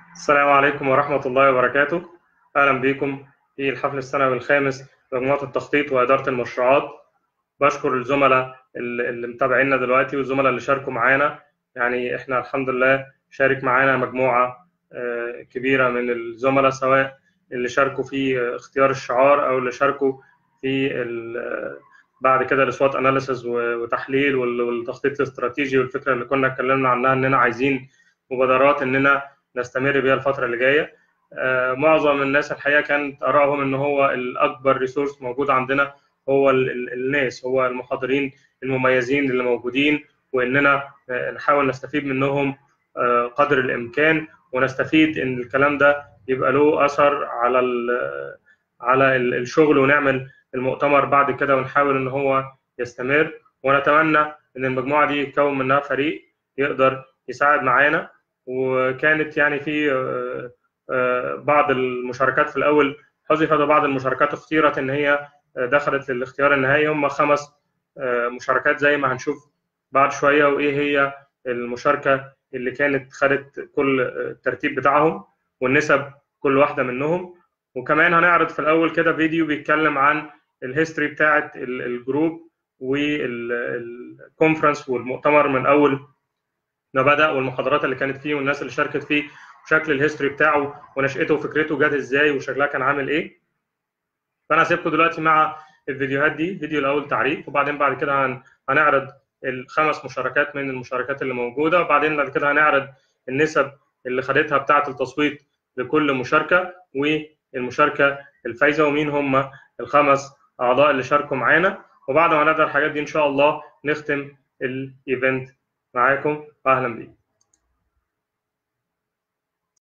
السلام عليكم ورحمة الله وبركاته أهلا بكم في الحفل السنوي الخامس لمجموعة التخطيط وإدارة المشروعات بشكر الزملاء اللي اللي متابعينا دلوقتي والزملاء اللي شاركوا معانا يعني إحنا الحمد لله شارك معانا مجموعة آه، كبيرة من الزملاء سواء اللي شاركوا في آه، اختيار الشعار أو اللي شاركوا في ال- آه، بعد كده السوات اناليسز وتحليل وال- والتخطيط الاستراتيجي والفكرة اللي كنا اتكلمنا عنها إننا عايزين مبادرات إننا نستمر بيها الفترة اللي جاية آه، معظم الناس الحقيقة كانت آرائهم إن هو الأكبر ريسورس موجود عندنا هو ال- ال- الناس هو المحاضرين المميزين اللي موجودين وإننا آه، نحاول نستفيد منهم آه، قدر الإمكان ونستفيد إن الكلام ده يبقى له أثر على ال- على ال- الشغل ونعمل المؤتمر بعد كده ونحاول إن هو يستمر ونتمنى إن المجموعة دي يتكون منها فريق يقدر يساعد معانا وكانت يعني في آه، آه، بعض المشاركات في الاول حذفت وبعض المشاركات اختيرت ان هي آه، دخلت للاختيار النهائي هم خمس آه، مشاركات زي ما هنشوف بعد شويه وايه هي المشاركه اللي كانت خدت كل آه، الترتيب بتاعهم والنسب كل واحده منهم وكمان هنعرض في الاول كده فيديو بيتكلم عن الهيستوري بتاعه ال- الجروب والكونفرنس والمؤتمر من اول ما بدا والمحاضرات اللي كانت فيه والناس اللي شاركت فيه وشكل الهيستوري بتاعه ونشأته وفكرته جت ازاي وشكلها كان عامل ايه فانا هسيبكم دلوقتي مع الفيديوهات دي فيديو الاول تعريف وبعدين بعد كده هن... هنعرض الخمس مشاركات من المشاركات اللي موجوده وبعدين بعد كده هنعرض النسب اللي خدتها بتاعه التصويت لكل مشاركه والمشاركه الفايزه ومين هم الخمس اعضاء اللي شاركوا معانا وبعد ما نقدر الحاجات دي ان شاء الله نختم الايفنت معاكم واهلا بيكم